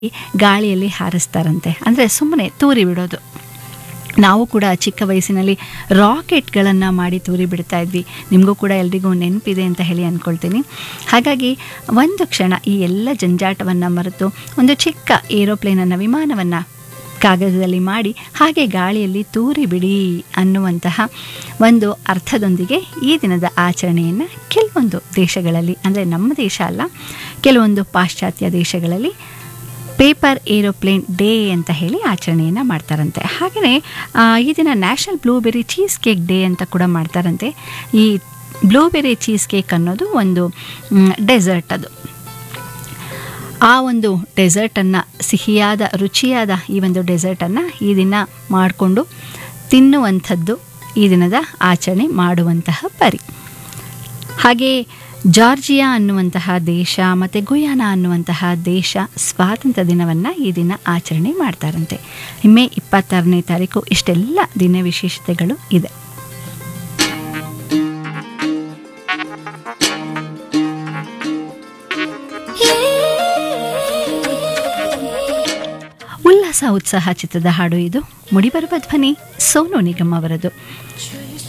ಗಾಳಿಯಲ್ಲಿ ಹಾರಿಸ್ತಾರಂತೆ ಅಂದರೆ ಸುಮ್ಮನೆ ತೂರಿ ಬಿಡೋದು ನಾವು ಕೂಡ ಚಿಕ್ಕ ವಯಸ್ಸಿನಲ್ಲಿ ರಾಕೆಟ್ಗಳನ್ನು ಮಾಡಿ ತೂರಿ ಬಿಡ್ತಾ ಇದ್ವಿ ನಿಮಗೂ ಕೂಡ ಎಲ್ರಿಗೂ ನೆನಪಿದೆ ಅಂತ ಹೇಳಿ ಅಂದ್ಕೊಳ್ತೀನಿ ಹಾಗಾಗಿ ಒಂದು ಕ್ಷಣ ಈ ಎಲ್ಲ ಜಂಜಾಟವನ್ನು ಮರೆತು ಒಂದು ಚಿಕ್ಕ ಏರೋಪ್ಲೇನನ್ನು ವಿಮಾನವನ್ನು ಕಾಗದದಲ್ಲಿ ಮಾಡಿ ಹಾಗೆ ಗಾಳಿಯಲ್ಲಿ ತೂರಿ ಬಿಡಿ ಅನ್ನುವಂತಹ ಒಂದು ಅರ್ಥದೊಂದಿಗೆ ಈ ದಿನದ ಆಚರಣೆಯನ್ನು ಕೆಲವೊಂದು ದೇಶಗಳಲ್ಲಿ ಅಂದರೆ ನಮ್ಮ ದೇಶ ಅಲ್ಲ ಕೆಲವೊಂದು ಪಾಶ್ಚಾತ್ಯ ದೇಶಗಳಲ್ಲಿ ಪೇಪರ್ ಏರೋಪ್ಲೇನ್ ಡೇ ಅಂತ ಹೇಳಿ ಆಚರಣೆಯನ್ನು ಮಾಡ್ತಾರಂತೆ ಹಾಗೆಯೇ ಈ ದಿನ national blueberry cheese cake day ಅಂತ ಕೂಡ ಮಾಡ್ತಾರಂತೆ ಈ ಬ್ಲೂಬೆರಿ ಚೀಸ್ ಕೇಕ್ ಅನ್ನೋದು ಒಂದು ಡೆಸರ್ಟ್ ಅದು ಆ ಒಂದು ಡೆಸರ್ಟನ್ನು ಸಿಹಿಯಾದ ರುಚಿಯಾದ ಈ ಒಂದು ಡೆಸರ್ಟನ್ನು ಈ ದಿನ ಮಾಡಿಕೊಂಡು ತಿನ್ನುವಂಥದ್ದು ಈ ದಿನದ ಆಚರಣೆ ಮಾಡುವಂತಹ ಪರಿ ಹಾಗೆ ಜಾರ್ಜಿಯಾ ಅನ್ನುವಂತಹ ದೇಶ ಮತ್ತು ಗುಯಾನ ಅನ್ನುವಂತಹ ದೇಶ ಸ್ವಾತಂತ್ರ್ಯ ದಿನವನ್ನು ಈ ದಿನ ಆಚರಣೆ ಮಾಡ್ತಾರಂತೆ ಮೇ ಇಪ್ಪತ್ತಾರನೇ ತಾರೀಕು ಇಷ್ಟೆಲ್ಲ ದಿನ ವಿಶೇಷತೆಗಳು ಇದೆ ಉಲ್ಲಾಸ ಉತ್ಸಾಹ ಚಿತ್ರದ ಹಾಡು ಇದು ಮುಡಿಬರುವ ಧ್ವನಿ ಸೋನು ನಿಗಮ್ ಅವರದು